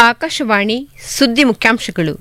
ಆಕಾಶವಾಣಿ ಸುದ್ದಿ ಮುಖ್ಯಾಂಶಗಳು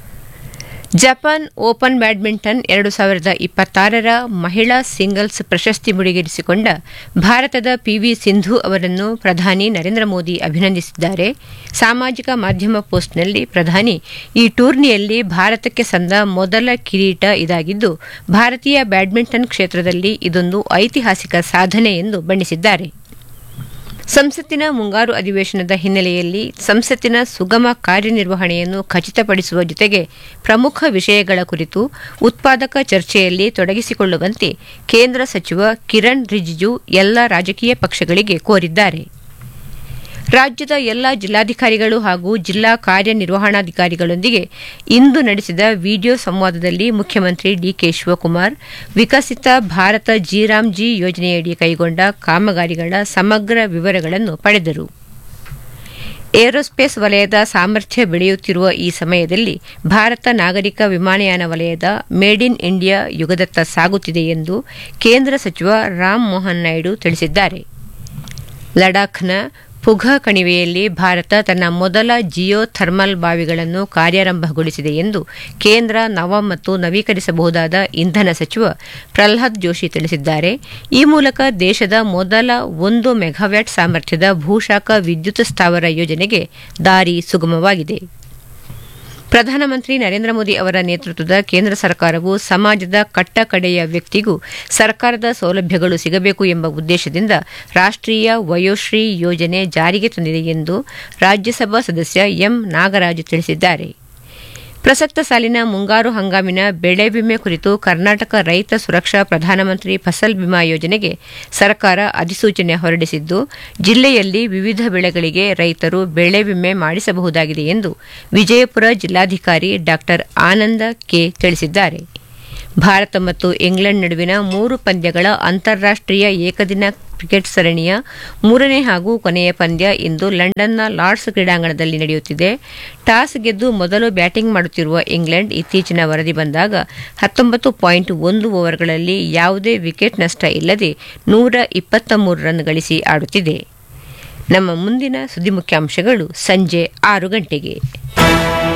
Japan open badminton ಎರಡು ಸಾವಿರದ ಇಪ್ಪತ್ತಾರರ ಮಹಿಳಾ ಸಿಂಗಲ್ಸ್ ಪ್ರಶಸ್ತಿ ಮುಡಿಗೇರಿಸಿಕೊಂಡ ಭಾರತದ ಪಿವಿ ಸಿಂಧು ಅವರನ್ನು ಪ್ರಧಾನಿ ನರೇಂದ್ರ ಮೋದಿ ಅಭಿನಂದಿಸಿದ್ದಾರೆ ಸಾಮಾಜಿಕ ಮಾಧ್ಯಮ ಪೋಸ್ಟ್ನಲ್ಲಿ ಪ್ರಧಾನಿ ಈ ಟೂರ್ನಿಯಲ್ಲಿ ಭಾರತಕ್ಕೆ ಸಂದ ಮೊದಲ ಕಿರೀಟ ಇದಾಗಿದ್ದು ಭಾರತೀಯ ಬ್ಯಾಡ್ಮಿಂಟನ್ ಕ್ಷೇತ್ರದಲ್ಲಿ ಇದೊಂದು ಐತಿಹಾಸಿಕ ಸಾಧನೆ ಎಂದು ಬಣ್ಣಿಸಿದ್ದಾರೆ ಸಂಸತ್ತಿನ ಮುಂಗಾರು ಅಧಿವೇಶನದ ಹಿನ್ನೆಲೆಯಲ್ಲಿ ಸಂಸತ್ತಿನ ಸುಗಮ ಕಾರ್ಯನಿರ್ವಹಣೆಯನ್ನು ಖಚಿತಪಡಿಸುವ ಜೊತೆಗೆ ಪ್ರಮುಖ ವಿಷಯಗಳ ಕುರಿತು ಉತ್ಪಾದಕ ಚರ್ಚೆಯಲ್ಲಿ ತೊಡಗಿಸಿಕೊಳ್ಳುವಂತೆ ಕೇಂದ್ರ ಸಚಿವ ಕಿರಣ್ ರಿಜಿಜು ಎಲ್ಲ ರಾಜಕೀಯ ಪಕ್ಷಗಳಿಗೆ ಕೋರಿದ್ದಾರೆ ರಾಜ್ಯದ ಎಲ್ಲ ಜಿಲ್ಲಾಧಿಕಾರಿಗಳು ಹಾಗೂ ಜಿಲ್ಲಾ ಕಾರ್ಯನಿರ್ವಹಣಾಧಿಕಾರಿಗಳೊಂದಿಗೆ ಇಂದು ನಡೆಸಿದ ವಿಡಿಯೋ ಸಂವಾದದಲ್ಲಿ ಮುಖ್ಯಮಂತ್ರಿ ಡಿಕೆ ಶಿವಕುಮಾರ್ ವಿಕಸಿತ ಭಾರತ ಜಿರಾಮ್ಜಿ ಯೋಜನೆಯಡಿ ಕೈಗೊಂಡ ಕಾಮಗಾರಿಗಳ ಸಮಗ್ರ ವಿವರಗಳನ್ನು ಪಡೆದರು ಏರೋಸ್ಪೇಸ್ ವಲಯದ ಸಾಮರ್ಥ್ಯ ಬೆಳೆಯುತ್ತಿರುವ ಈ ಸಮಯದಲ್ಲಿ ಭಾರತ ನಾಗರಿಕ ವಿಮಾನಯಾನ ವಲಯದ ಮೇಡ್ ಇನ್ ಇಂಡಿಯಾ ಯುಗದತ್ತ ಸಾಗುತ್ತಿದೆ ಎಂದು ಕೇಂದ್ರ ಸಚಿವ ರಾಮ್ ಮೋಹನ್ ನಾಯ್ಡು ತಿಳಿಸಿದ್ದಾರೆ ಲಡಾಖ್ನ ಪುಘ ಕಣಿವೆಯಲ್ಲಿ ಭಾರತ ತನ್ನ ಮೊದಲ ಜಿಯೋ ಥರ್ಮಲ್ ಬಾವಿಗಳನ್ನು ಕಾರ್ಯಾರಂಭಗೊಳಿಸಿದೆ ಎಂದು ಕೇಂದ್ರ ನವ ಮತ್ತು ನವೀಕರಿಸಬಹುದಾದ ಇಂಧನ ಸಚಿವ ಪ್ರಹ್ಲಾದ್ ಜೋಶಿ ತಿಳಿಸಿದ್ದಾರೆ ಈ ಮೂಲಕ ದೇಶದ ಮೊದಲ ಒಂದು ಮೆಗಾವ್ಯಾಟ್ ಸಾಮರ್ಥ್ಯದ ಭೂಶಾಖ ವಿದ್ಯುತ್ ಸ್ಥಾವರ ಯೋಜನೆಗೆ ದಾರಿ ಸುಗಮವಾಗಿದೆ ಪ್ರಧಾನಮಂತ್ರಿ ನರೇಂದ್ರ ಮೋದಿ ಅವರ ನೇತೃತ್ವದ ಕೇಂದ್ರ ಸರ್ಕಾರವು ಸಮಾಜದ ಕಟ್ಟಕಡೆಯ ವ್ಯಕ್ತಿಗೂ ಸರ್ಕಾರದ ಸೌಲಭ್ಯಗಳು ಸಿಗಬೇಕು ಎಂಬ ಉದ್ದೇಶದಿಂದ ರಾಷ್ಟ್ರೀಯ ವಯೋಶ್ರೀ ಯೋಜನೆ ಜಾರಿಗೆ ತಂದಿದೆ ಎಂದು ರಾಜ್ಯಸಭಾ ಸದಸ್ಯ ಎಂ ನಾಗರಾಜ್ ತಿಳಿಸಿದ್ದಾರೆ ಪ್ರಸಕ್ತ ಸಾಲಿನ ಮುಂಗಾರು ಹಂಗಾಮಿನ ಬೆಳೆ ವಿಮೆ ಕುರಿತು ಕರ್ನಾಟಕ ರೈತ ಸುರಕ್ಷಾ ಪ್ರಧಾನಮಂತ್ರಿ ಫಸಲ್ ಬಿಮಾ ಯೋಜನೆಗೆ ಸರ್ಕಾರ ಅಧಿಸೂಚನೆ ಹೊರಡಿಸಿದ್ದು ಜಿಲ್ಲೆಯಲ್ಲಿ ವಿವಿಧ ಬೆಳೆಗಳಿಗೆ ರೈತರು ಬೆಳೆ ವಿಮೆ ಮಾಡಿಸಬಹುದಾಗಿದೆ ಎಂದು ವಿಜಯಪುರ ಜಿಲ್ಲಾಧಿಕಾರಿ ಡಾ ಆನಂದ ಕೆ ತಿಳಿಸಿದ್ದಾರೆ ಭಾರತ ಮತ್ತು ಇಂಗ್ಲೆಂಡ್ ನಡುವಿನ ಮೂರು ಪಂದ್ಯಗಳ ಅಂತಾರಾಷ್ಟೀಯ ಏಕದಿನ ಕ್ರಿಕೆಟ್ ಸರಣಿಯ ಮೂರನೇ ಹಾಗೂ ಕೊನೆಯ ಪಂದ್ಯ ಇಂದು ಲಂಡನ್ನ ಲಾರ್ಡ್ಸ್ ಕ್ರೀಡಾಂಗಣದಲ್ಲಿ ನಡೆಯುತ್ತಿದೆ ಟಾಸ್ ಗೆದ್ದು ಮೊದಲು ಬ್ಯಾಟಿಂಗ್ ಮಾಡುತ್ತಿರುವ ಇಂಗ್ಲೆಂಡ್ ಇತ್ತೀಚಿನ ವರದಿ ಬಂದಾಗ ಹತ್ತೊಂಬತ್ತು ಪಾಯಿಂಟ್ ಒಂದು ಓವರ್ಗಳಲ್ಲಿ ಯಾವುದೇ ವಿಕೆಟ್ ನಷ್ಟ ಇಲ್ಲದೆ ನೂರ ಇಪ್ಪತ್ತ ಮೂರು ರನ್ ಗಳಿಸಿ ಆಡುತ್ತಿದೆ ನಮ್ಮ ಮುಂದಿನ ಸುದ್ದಿ ಮುಖ್ಯಾಂಶಗಳು ಸಂಜೆ ಆರು ಗಂಟೆಗೆ